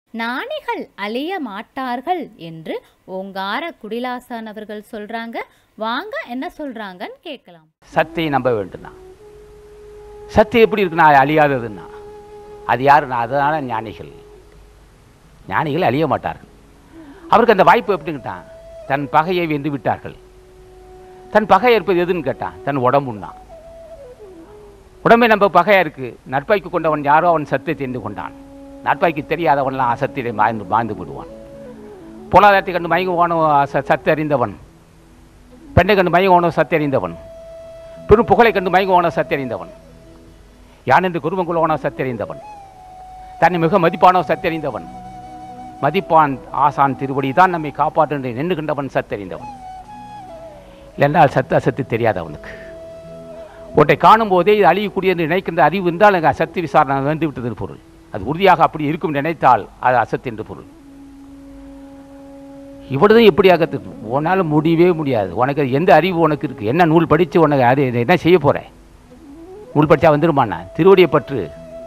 ஞானிகள் அழிய மாட்டார்கள் என்று ஓங்கார குடிலாசான் அவர்கள் சொல்றாங்க வாங்க என்ன சொல்றாங்கன்னு கேட்கலாம் சத்தை நம்ப வேண்டும்னா சத்து எப்படி இருக்குன்னா அழியாததுன்னா அது யாருன்னா அதனால ஞானிகள் ஞானிகள் அழிய மாட்டார்கள் அவருக்கு அந்த வாய்ப்பு எப்படிங்கிட்டான் தன் பகையை வென்று விட்டார்கள் தன் பகை இருப்பது எதுன்னு கேட்டான் தன் உடம்புன்னா உடம்பே நம்ம பகையாக இருக்குது நட்பாய்க்கு கொண்டவன் யாரோ அவன் சத்தை தெரிந்து கொண்டான் நட்பாய்க்கு தெரியாதவன்லாம் அசத்திலே மாய்ந்து மாய்ந்து விடுவான் பொருளாதாரத்தை கண்டு மயங்குவானோ ச சத்து அறிந்தவன் பெண்ணை கண்டு மயங்குவானோ சத்து அறிந்தவன் பெரும் புகழை கண்டு மயங்குவானோ சத்து அறிந்தவன் யான் என்று குருவம் கொள்வானோ சத்து அறிந்தவன் தன்னை மிக மதிப்பானோ சத்து அறிந்தவன் மதிப்பான் ஆசான் திருவடி தான் நம்மை காப்பாற்று நின்று கண்டவன் சத்தறிந்தவன் இல்லைன்றால் சத்து அசத்து தெரியாதவனுக்கு ஒன்றை காணும் போதே இது அழியக்கூடிய என்று நினைக்கின்ற அறிவு என்றால் அங்கே அசத்து விசாரணை வந்து விட்டது பொருள் அது உறுதியாக அப்படி இருக்கும் என்று நினைத்தால் அது அசத்து என்று பொருள் இவ்வளவு எப்படியாக உன்னால் முடியவே முடியாது உனக்கு எந்த அறிவு உனக்கு இருக்குது என்ன நூல் படித்து உனக்கு அது என்ன செய்ய போகிற நூல் படித்தா வந்துருமாண்ணா திருவடியை பற்று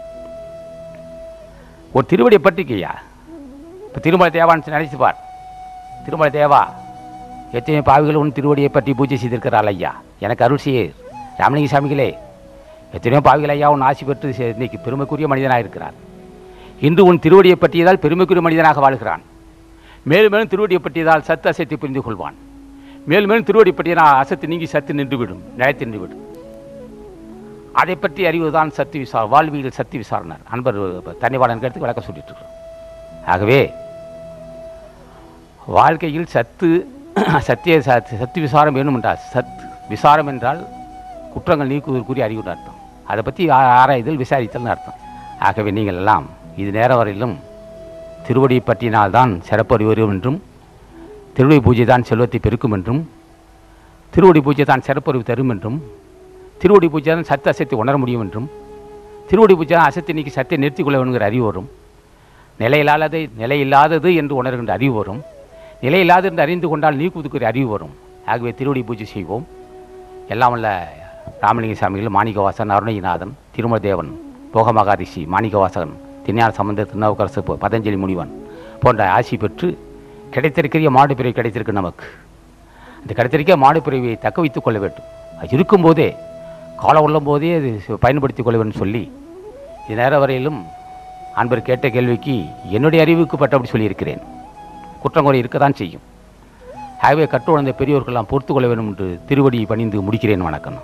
ஒரு திருவடியை பற்றிக்கையா இப்போ திருமலை தேவான்னு நினைச்சு பார் திருமலை தேவா எத்தனை பாவிகள் உன் திருவடியை பற்றி பூஜை செய்திருக்கிறாள் ஐயா எனக்கு அருள் செய்ய ராமலிங்க சாமிகளே எத்தனையோ பாவிகள் ஐயா உன் ஆசி பெற்று செ- இன்னைக்கு பெருமைக்குரிய மனிதனாக இருக்கிறார் இன்று உன் திருவடியை பற்றியதால் பெருமைக்குரிய மனிதனாக வாழ்கிறான் மேலும் மேலும் திருவடியை பற்றியதால் சத்து அசத்தை புரிந்து கொள்வான் மேலும் மேலும் திருவடி பற்றியதால் அசத்து நீங்கி சத்து நின்றுவிடும் நிலைத்து நின்றுவிடும் அதை பற்றி அறிவுதான் சத்து விசார வாழ்வியல் சத்து விசாரணர் அன்பர் தன்னிவாளன் கருத்து விளக்கம் சொல்லிட்டு இருக்கிறோம் ஆகவே வாழ்க்கையில் சத்து சத்திய சத்- சத்து விசாரம் வேணும் என்றால் சத் விசாரம் என்றால் குற்றங்கள் நீக்குவதற்குரிய அறிவுன்னு அர்த்தம் அதை பற்றி ஆ- ஆராய்தல் விசாரித்தல்னு அர்த்தம் ஆகவே நீங்கள் எல்லாம் இது நேர வரையிலும் திருவடி பற்றினால்தான் சிறப்பறி வரும் என்றும் திருவடி பூஜை தான் செல்வத்தை பெருக்கும் என்றும் திருவடி பூஜை தான் சிறப்பறிவு தரும் என்றும் திருவடி பூஜை தான் சத்து அசத்தை உணர முடியும் என்றும் திருவடி பூஜை தான் அசத்தை நீக்கி சத்தை நிறுத்திக் கொள்ள வேணுங்கிற அறிவு வரும் நிலையில்லாததை நிலையில்லாதது என்று உணர்கின்ற அறிவு வரும் நிலையில்லாது என்று அறிந்து கொண்டால் நீக்குவதற்கு அறிவு வரும் ஆகவே திருவடி பூஜை செய்வோம் எல்லாம் வல்ல ராமலிங்க சாமிகள் மாணிக்கவாசன் அருணகிநாதன் திருமலதேவன் போகமகாரிஷி மாணிக்கவாசகன் திருஞான சம்பந்த திருநாவுக்கரசு ப- பதஞ்சலி முனிவன் போன்ற ஆசி பெற்று கிடைத்திருக்கிற மாடு பிறவி கிடைத்திருக்கு நமக்கு அந்த கிடைத்திருக்கிற மாடு பிறவியை தக்க வைத்துக் கொள்ள வேண்டும் அது இருக்கும்போதே காலம் உள்ளம் போதே அது ச- பயன்படுத்திக் கொள்ள வேண்டும் சொல்லி இது நேர வரையிலும் அன்பர் கேட்ட கேள்விக்கு என்னுடைய அறிவுக்கு பட்டபடி சொல்லியிருக்கிறேன் குற்றங்குறை இருக்க தான் செய்யும் ஆகவே கற்றுணர்ந்த பெரியோர்களெல்லாம் பொறுத்து கொள்ள வேண்டும் என்று திருவடி பணிந்து முடிக்கிறேன் வணக்கம்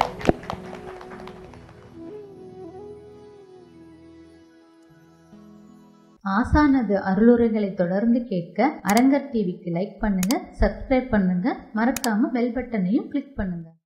ஆசானது அருளுரைகளை தொடர்ந்து கேட்க அரங்கர் டிவிக்கு லைக் பண்ணுங்க சப்ஸ்கிரைப் பண்ணுங்க மறக்காம பெல் பட்டனையும் கிளிக் பண்ணுங்க